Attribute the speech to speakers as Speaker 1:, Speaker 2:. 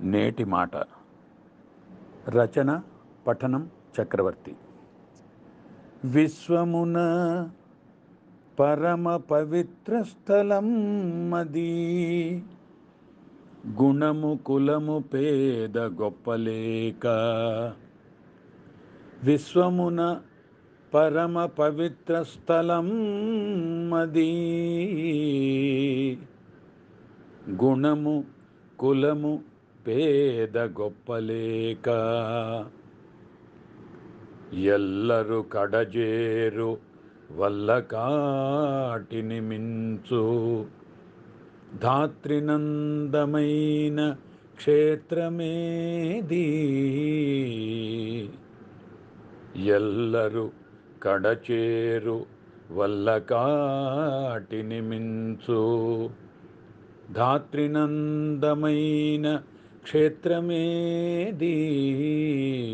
Speaker 1: నేటి మాట రచన పఠనం చక్రవర్తి విశ్వమున పరమ పవిత్ర స్థలం మది గుణము కులము పేద గొప్పలేక విశ్వమున పరమ పవిత్ర స్థలం మది గుణము కులము పేద గొప్పలేక ఎల్లరు కడజేరు వల్ల కాటిని మించు ధాత్రినందమైన క్షేత్రమేది ఎల్లరు కడచేరు వల్ల కాటిని మించు ధాత్రినందమైన క్షేత్రమేది